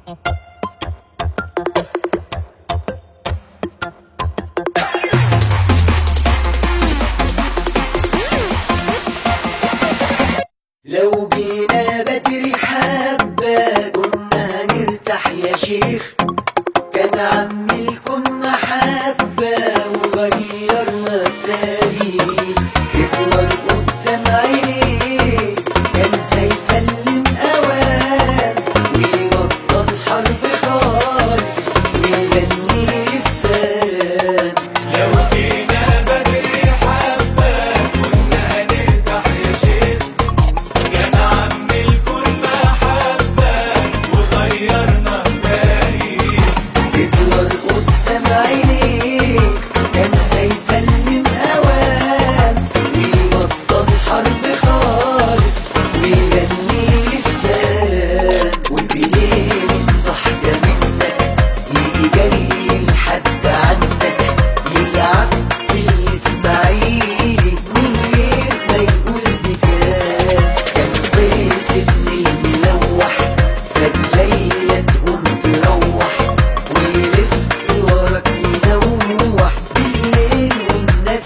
لو جينا بدري حبة كنا هنرتاح يا شيخ كان عمي الكون محبة وغيرنا التاريخ يفضل قدام عينيه كان هيسلم أوام ويبطل حرب خالص ويغني السلام لو جينا بدري حبة كنا هنرتاح يا شيخ كان عم الكل محبة وغيرنا التاريخ هتلر قدام عينيه كان هيسلم اوام ويبطل حرب خالص ويغني السلام والبليل ضحكة منك يجي جري لحد عندك يلعب في الاسماعيلي من غير ما يقول بكام كان قيس ابن الملوح ساب ليلة تقوم تروح ويلف وراك ينوح بالليل والناس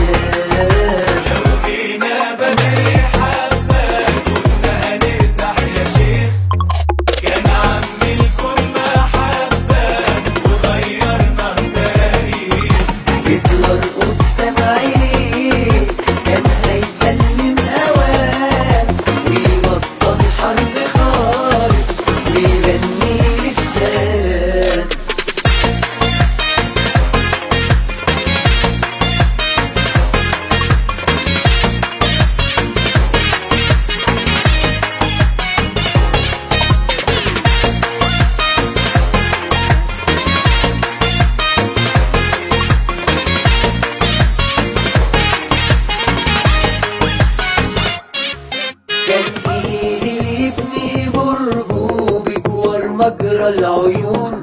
نيام لو جينا بدري حبة كنا هنرتاح يا شيخ كان عم الكل محبة وغيرنا التاريخ هتلر قدام عينيه كان هيسلم اوام ويبطل حرب خالص ويغني السلام كان ايه اللي يبني برجه بجوار مجرى العيون